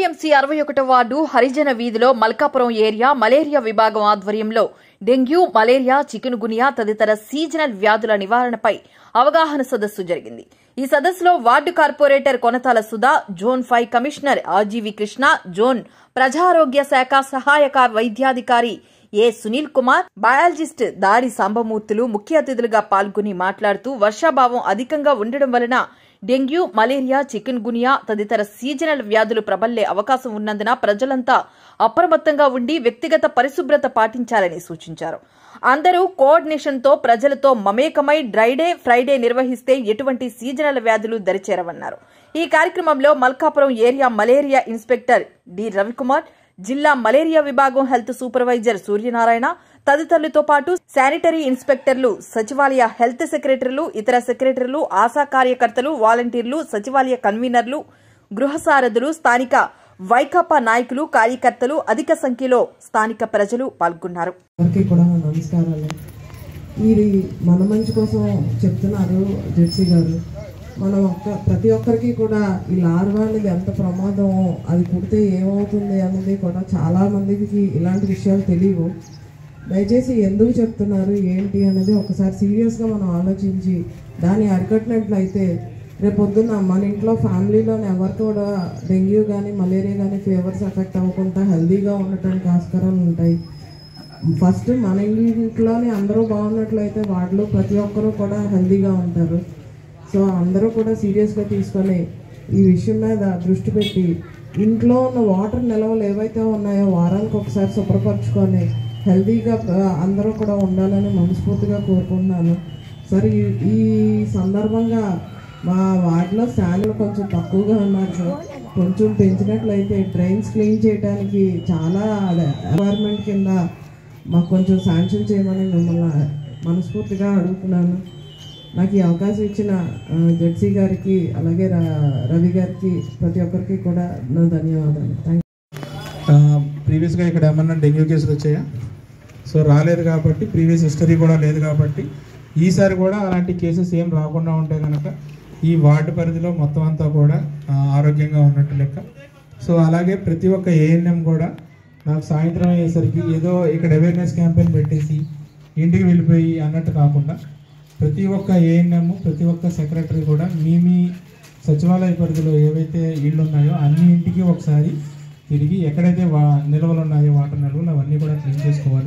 GVMC అరవై ఒకటో ward హరిజన వీధిలో మల్కాపురం ఏరియా మలేరియా విభాగం ఆధ్వర్యంలో డెంగ్యూ మలేరియా చికున్ గునియా తదితర సీజనల్ వ్యాధుల నివారణపై అవగాహన సదస్సు జరిగింది ఈ సదస్సులో ward corporator Konathala Sudha zone five commissioner RGV Krishna zone ప్రజారోగ్య శాఖ సహాయక వైద్యాధికారి ఏ సునీల్ కుమార్ బయాలజిస్ట్ దాడి సాంబమూర్తులు ముఖ్య అతిథులుగా పాల్గొని మాట్లాడుతూ వర్షాభావం అధికంగా ఉండడం వలన డెంగ్యూ మలేరియా చికెన్ గునియా తదితర సీజనల్ వ్యాధులు ప్రబల్లే అవకాశం ఉన్నందున ప్రజలంతా అప్రమత్తంగా ఉండి వ్యక్తిగత పరిశుభ్రత పాటించాలని సూచించారు అందరూ కోఆర్డినేషన్తో ప్రజలతో మమేకమై డ్రైడే ఫ్రైడే నిర్వహిస్తే ఎటువంటి సీజనల్ వ్యాధులు దరిచేరవన్నారు ఈ కార్యక్రమంలో Malkapuram area malaria inspector D Ravikumar జిల్లా మలేరియా విభాగం హెల్త్ సూపర్వైజర్ సూర్యనారాయణ తదితరులతో పాటు శానిటరీ ఇన్స్పెక్టర్లు సచివాలయ హెల్త్ సెక్రటరీలు ఇతర సెక్రటరీలు ఆశా కార్యకర్తలు వాలంటీర్లు సచివాలయ కన్వీనర్లు గృహ సారథులు స్థానిక వైకాపా నాయకులు కార్యకర్తలు అధిక సంఖ్యలో స్థానిక ప్రజలు పాల్గొన్నారు అందరికీ కూడా నమస్కారాలు ఇది మన మంచి కోసం చెప్తున్నారు జెడ్సీ గారు మనం ఒక్క ప్రతి ఒక్కరికి కూడా ఈ లార్వా అనేది ఎంత ప్రమాదం అది పుడితే ఏమవుతుంది అనేది కూడా చాలా మందికి ఇలాంటి విషయాలు తెలియవు దయచేసి ఎందుకు చెప్తున్నారు ఏంటి అనేది ఒకసారి సీరియస్గా మనం ఆలోచించి దాన్ని అరికట్టినట్లయితే రేపొద్దున మన ఇంట్లో ఫ్యామిలీలోని ఎవరికి కూడా డెంగ్యూ కానీ మలేరియా కానీ ఫీవర్స్ ఎఫెక్ట్ అవ్వకుండా హెల్దీగా ఉండటానికి ఆస్కారాలు ఉంటాయి ఫస్ట్ మన ఇంట్లోనే అందరూ బాగున్నట్లయితే వాళ్ళు ప్రతి ఒక్కరూ కూడా హెల్తీగా ఉంటారు సో అందరూ కూడా సీరియస్గా తీసుకొని ఈ విషయం మీద దృష్టి పెట్టి ఇంట్లో ఉన్న వాటర్ నిల్వలు ఏవైతే ఉన్నాయో వారానికి ఒకసారి శుభ్రపరచుకొని హెల్తీగా ఆ, అందరూ కూడా ఉండాలని మనస్ఫూర్తిగా కోరుకుంటున్నాను సరే ఈ- ఈ సందర్భంగా మా వార్డులో శాలలు కొంచెం తక్కువగా ఉన్నారు సార్ కొంచెం పెంచినట్లయితే డ్రైన్స్ క్లీన్ చేయడానికి చాలా ఎన్వైర్మెంట్ కింద మాకు కొంచెం శాంక్షన్ చేయమని మిమ్మల్ని మనస్ఫూర్తిగా అడుగుతున్నాను నాకు ఈ అవకాశం ఇచ్చిన ఆ, జడ్సీ గారికి అలాగే ర- రవి గారికి ప్రతి ఒక్కరికి కూడా నా ధన్యవాదాలు థ్యాంక్ ప్రీవియస్గా ఇక్కడ ఏమన్నా డెంగ్యూ కేసులు వచ్చాయా సో రాలేదు కాబట్టి ప్రీవియస్ హిస్టరీ కూడా లేదు కాబట్టి ఈసారి కూడా అలాంటి కేసెస్ ఏం రాకుండా ఉంటే కనుక ఈ వార్డు పరిధిలో మొత్తం అంతా కూడా ఆ, ఆరోగ్యంగా ఉన్నట్టు లెక్క సో అలాగే ప్రతి ఒక్క ఏఎన్ఎం కూడా నాకు సాయంత్రం అయ్యేసరికి ఏదో ఇక్కడ అవేర్నెస్ క్యాంపెయిన్ పెట్టేసి ఇంటికి వెళ్ళిపోయి అన్నట్టు కాకుండా ప్రతి ఒక్క ఏఎన్ఎం ప్రతి ఒక్క సెక్రటరీ కూడా మీ మీ సచివాలయ పరిధిలో ఏవైతే ఇళ్ళు ఉన్నాయో అన్ని ఇంటికి ఒకసారి తిరిగి ఎక్కడైతే వా నిల్వలు ఉన్నాయో వాటర్ నిల్వలు అవన్నీ కూడా క్లీన్ చేసుకోవాలి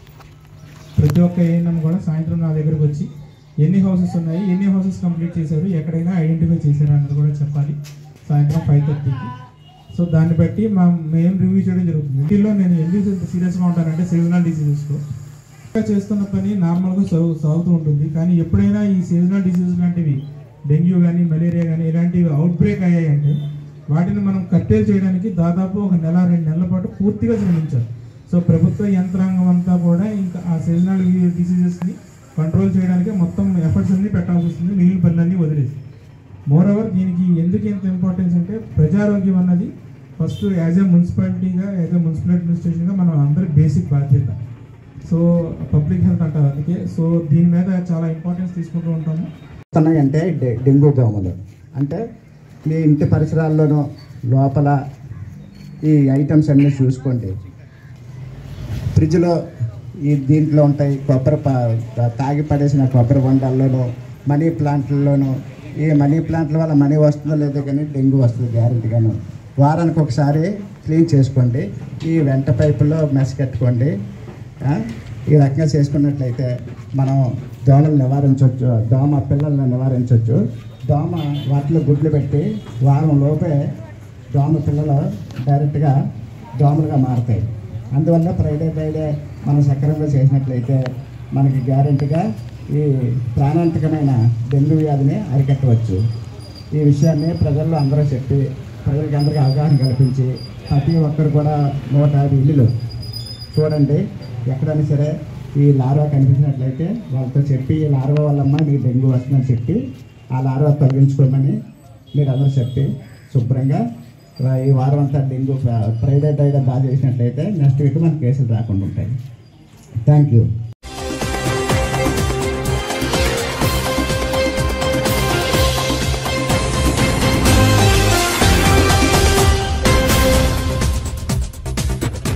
ప్రతి ఒక్క ఏఎన్ఎం కూడా సాయంత్రం నా దగ్గరకు వచ్చి ఎన్ని హౌసెస్ ఉన్నాయి ఎన్ని హౌసెస్ కంప్లీట్ చేశారు ఎక్కడైనా ఐడెంటిఫై చేశారు అన్నది కూడా చెప్పాలి సాయంత్రం ఫైవ్ థర్టీకి సో దాన్ని బట్టి మా మేము రివ్యూ చేయడం జరుగుతుంది వీటిల్లో నేను ఎందుకు సీరియస్గా ఉంటానంటే సీజనల్ డిసీజెస్లో ఇంకా చేస్తున్న పని నార్మల్గా సాగు సాగుతూ ఉంటుంది కానీ ఎప్పుడైనా ఈ సీజనల్ డిసీజెస్ లాంటివి డెంగ్యూ కానీ మలేరియా కానీ ఇలాంటివి అవుట్ బ్రేక్ అయ్యాయంటే వాటిని మనం కట్టేలు చేయడానికి దాదాపు ఒక నెల రెండు నెలల పాటు పూర్తిగా శ్రమించాలి సో ప్రభుత్వ యంత్రాంగం అంతా కూడా ఇంకా ఆ సీజనల్ డిసీజెస్ని కంట్రోల్ చేయడానికి మొత్తం ఎఫర్ట్స్ అన్ని పెట్టాల్సి వస్తుంది మిగిలిన పనులన్నీ వదిలేసి మోర్ ఓవర్ దీనికి ఎందుకు ఇంత ఇంపార్టెన్స్ అంటే ప్రజారోగ్యం అన్నది ఫస్ట్ యాజ్ ఏ మున్సిపాలిటీగా యాజ్ ఏ మున్సిపల్ అడ్మినిస్ట్రేషన్గా మనం అందరి బేసిక్ బాధ్యత సో పబ్లిక్ హెల్త్ అంటారు అందుకే సో దీని మీద చాలా ఇంపార్టెన్స్ తీసుకుంటూ ఉంటాము వస్తున్నాయంటే డె డెంగ్యూ దోమలు అంటే మీ ఇంటి పరిసరాల్లోనూ లోపల ఈ ఐటమ్స్ అన్నీ చూసుకోండి ఫ్రిడ్జ్లో ఈ దీంట్లో ఉంటాయి కొబ్బరి ప- తాగి పడేసిన కొబ్బరి బొండాల్లోనూ మనీ ప్లాంట్లలోనూ ఈ మనీ ప్లాంట్ల వల్ల మనీ వస్తుందో లేదో కానీ డెంగ్యూ వస్తుంది గ్యారెంటీగాను వారానికి ఒకసారి క్లీన్ చేసుకోండి ఈ వెంట పైపుల్లో మెస్ కట్టుకోండి ఆ? ఈ రకంగా చేసుకున్నట్లయితే మనం దోమలు నివారించవచ్చు దోమ పిల్లల్ని నివారించవచ్చు దోమ వాటిలో గుడ్లు పెట్టి వారం లోపే దోమ పిల్లలు డైరెక్ట్గా దోమలుగా మారుతాయి అందువల్ల ఫ్రైడే ఫ్రైడే మనం సక్రమంగా చేసినట్లయితే మనకి గ్యారెంటీగా ఈ ప్రాణాంతకమైన డెంగ్యూ వ్యాధిని అరికట్టవచ్చు ఈ విషయాన్ని ప్రజల్లో అందరూ చెప్పి ప్రజలకి అందరికీ అవగాహన కల్పించి ప్రతి ఒక్కరు కూడా నూట యాభై ఇల్లులు చూడండి ఎక్కడైనా సరే ఈ లార్వా కనిపించినట్లయితే వాళ్ళతో చెప్పి ఈ లార్వా వల్లమ్మ మీకు డెంగ్యూ వస్తుందని చెప్పి ఆ లార్వా తొలగించుకోమని మీరు అందరూ చెప్పి శుభ్రంగా ఆ, ఈ వారం అంతా డెంగ్యూ ఫ్రైడే డ్రైడే బాగా చేసినట్లయితే నెక్స్ట్ వీక్ మన కేసులు రాకుండా ఉంటాయి థ్యాంక్ యూ